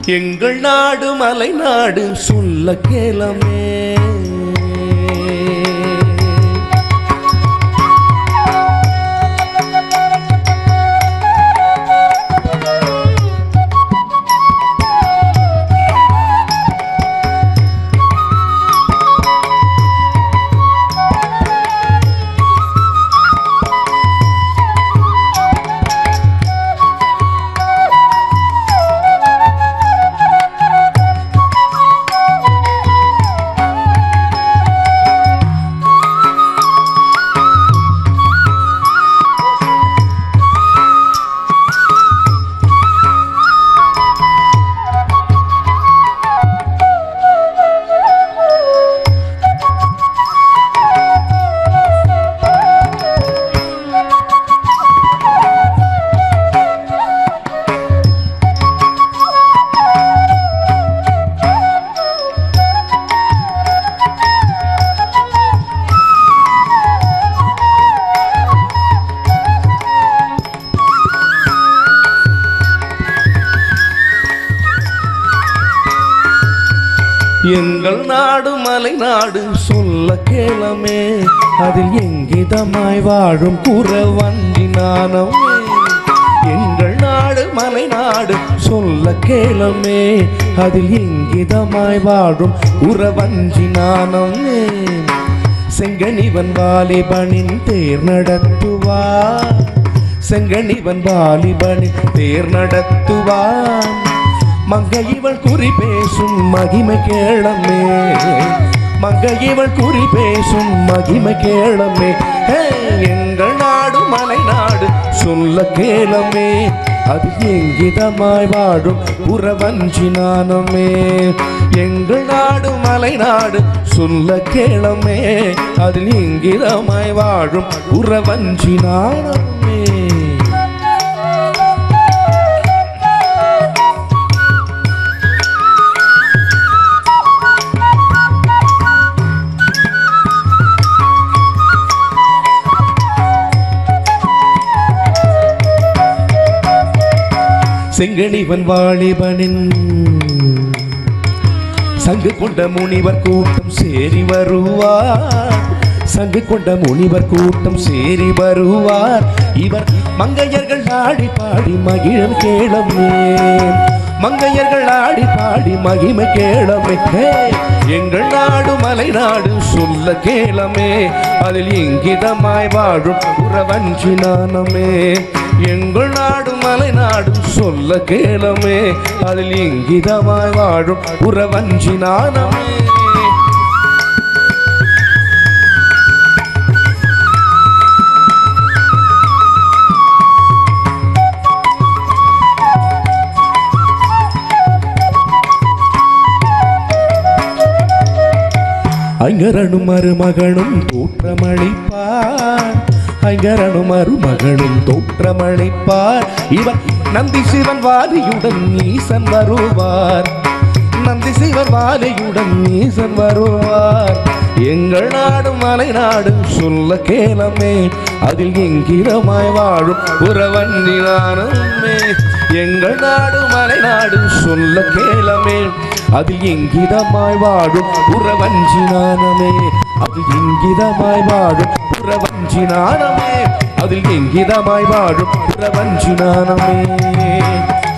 எங்கள் நாடு மலை நாடு சொல்ல கேளமே எங்கள் நாடு மலை நாடு சொல்ல கேளமே அதில் எங்கிதமாய் வாழும் குறவன்றி நானமே எங்கள் நாடு மலை நாடு சொல்ல கேளமே அதில் எங்கிதமாய் வாழும் உறவஞ்சி நானமே செங்கனிவன் வாலிபனின் தேர் நடத்துவார் செங்கனிவன் வாலிபனின் தேர் நடத்துவான் மங்க இவள் குறி பேசும் மகிமை கேளமே மங்க இவள் குறி பேசும் மகிமை கேளமே ஹே, எங்கள் நாடு மலை நாடு சொல்ல கேளமே அது எங்கிதமாய் வாழும் உறவஞ்சி நானமே எங்கள் நாடு மலை நாடு சொல்ல கேளமே அதில் எங்கிதமாய் வாழும் உறவஞ்சி நானமே செங்கனிவன் வாலிபனின் சங்கு கொண்ட முனிவர் கூட்டம் சேரி வருவார் சங்கு கொண்ட முனிவர் கூட்டம் சேரி வருவார் இவர் மங்கையர்கள் ஆடி பாடி மகிழம் கேளமே மங்கையர்கள் ஆடி பாடி மகிமை கேளமே ஹே, எங்கள் நாடு மலை நாடு சொல்ல கேளமே அதில் இங்கிதமாய் வாழும் உறவஞ்சி நானமே எங்கள் நாடு மலை நாடு சொல்ல கேளமே அதில் இங்கிதமாய் வாழும் உறவஞ்சி நானமே ஐங்கரனும் மருமகனும் தோற்றமளிப்பார் ஐங்கரனும் மருமகனும் தோற்றமளிப்பார் இவர் நந்தி சிவன் வாலியுடன் ஈசன் வருவார் நந்தி சிவன் வாலியுடன் ஈசன் வருவார் எங்கள் நாடு மலை நாடு சொல்ல கேளமே அதில் எங்கிரமாய் வாழும் உறவன்றி நானுமே எங்கள் நாடு மலை நாடு சொல்ல கேளமே அதில் எங்கிதமாய் வாழும் உறவஞ்சி நானமே அதில் எங்கிதமாய் வாழும் உறவஞ்சி நானமே அதில் எங்கிதமாய் வாழும் உறவஞ்சி நானமே